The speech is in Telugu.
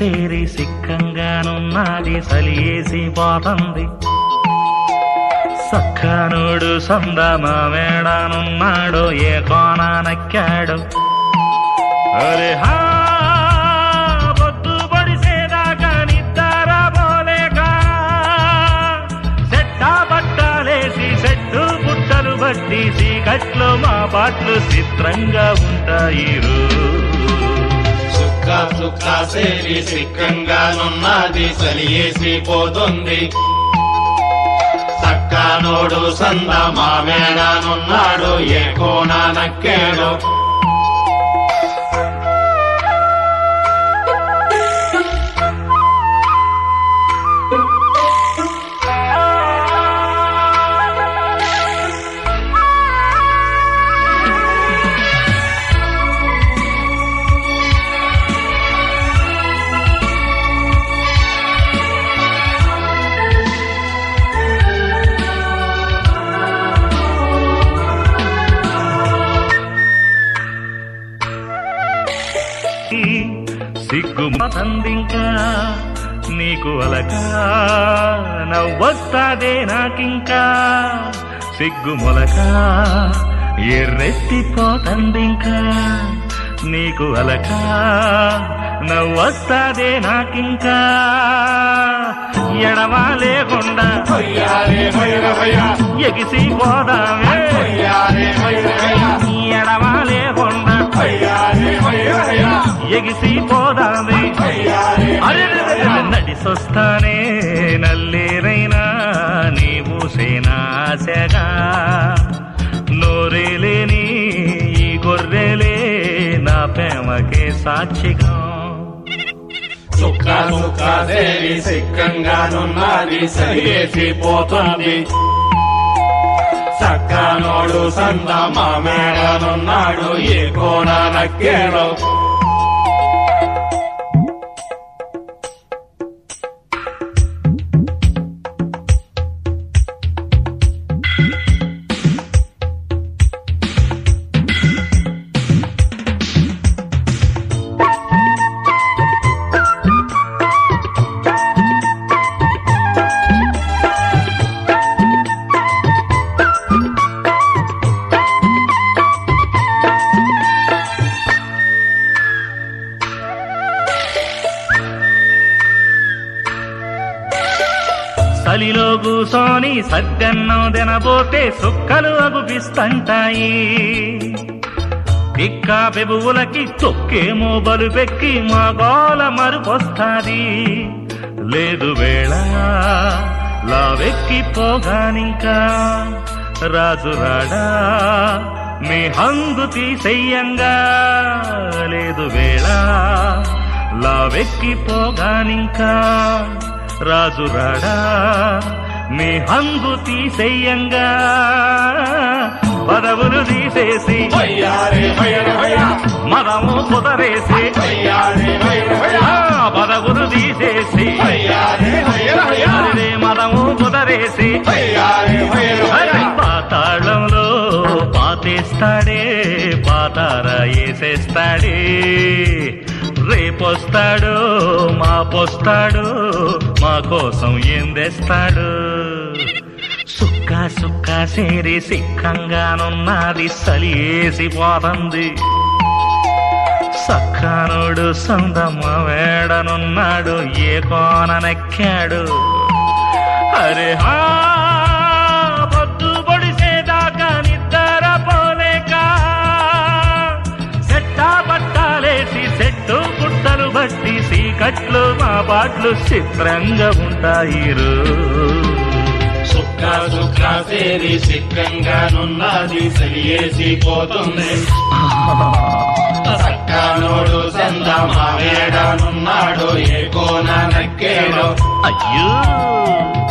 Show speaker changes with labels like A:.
A: సేరి సిక్కంగానున్నది సలియేసి పోతంది సక్కనుడు సందమా మేడనున్నాడు ఏ కోన నక్కాడు అరే హా పొద్దు పొడిసేదాకా నిద్ర పోలేక సెట్టా బట్టాలేసి సెట్టు పుట్టలు బట్టి సీకట్లో మా పాటలు చిత్రంగా ఉంటాయి రో.
B: సుక్క సుక్క సేరి సిక్కంగానున్నది సలియేసి పోతుంది సక్కనోడు సంద మామేడానున్నాడు ఏ కోన నక్కేడు
A: సిగ్గు మతందింకా నీకు అలక నవ్వొస్తాదే నాకింకా సిగ్గు మొలక ఎర్రెత్తిపోతందింకా నీకు అలక నవ్వొస్తాదే నాకింకా ఎడమా లేకుండా
B: హొయ్యారే హొయ్యరహొయ్య
A: ఎగిసి పోదామే
B: హొయ్యారే హొయ్యరహొయ్య
A: ఎడమా లేకుండా
B: హొయ్యారే హొయ్యరహొయ్య
A: ఎగిసి పోదామే
B: హొయ్యారే
A: నడిసొస్తానే నల్లేరైనా నీవు సేనాశగా నోరేలేని ఈ గొర్రెలే నా ప్రేమకే సాక్షిగా
B: సుక్క సుక్క సేరి సిక్కంగానున్నది సలియేసి పోతుంది సక్కనోడు సంద మామేడానున్నాడు ఏ కోన నక్కేడు
A: సలిలో కూసోని సద్దన్నం తినబోతే సుక్కలు అగుపిస్తంటాయి ఇక్క పెబువులకి తొక్కేమో బలుపెక్కి మా గోల మరుపొస్తాది లేదు వేళ లావెక్కి పోగానింకా రాజు రాడా మీ హంగు తీసెయ్యంగా లేదు వేళ లావెక్కి పోగానింకా రాజు రాడా మీ హంగు తీసెయ్యంగా పదవులు తీసేసి
B: హొయ్యారే హొయ్యరహొయ్య
A: మదము కుదరేసి
B: హొయ్యారే హొయ్యరహొయ్య
A: ఆ పదవులు తీసేసి
B: హొయ్యారే హొయ్యరహొయ్య
A: అరే మదము కుదరేసి
B: హొయ్యారే హొయ్యరహొయ్య
A: అరే పాతాళంలో పాతేస్తాడే పాతార వేసేస్తాడే రేపొస్తాడు మాపొస్తాడు మా కోసం ఏం తెస్తాడు సుక్క సుక్క సేరి సిక్కంగానున్నది సలియేసి పోతంది సక్కనుడు సందమ్మ వేడనున్నాడు ఏ కోననెక్కాడు అరే హా పొద్దు పొడిసేదాకా నిద్ర పోలేక సెట్టా బట్టాలేసి సెట్టు పుట్టలు బట్టి సీకట్లు మా పాటలు చిత్రంగా ఉంటాయి రో.
B: సుక్క సుక్క సేరి సిక్కంగానున్నది సలియేసి పోతుంది సక్కనోడు సంద మామేడానున్నాడు ఏ కోన నక్కేడు
A: అయ్యో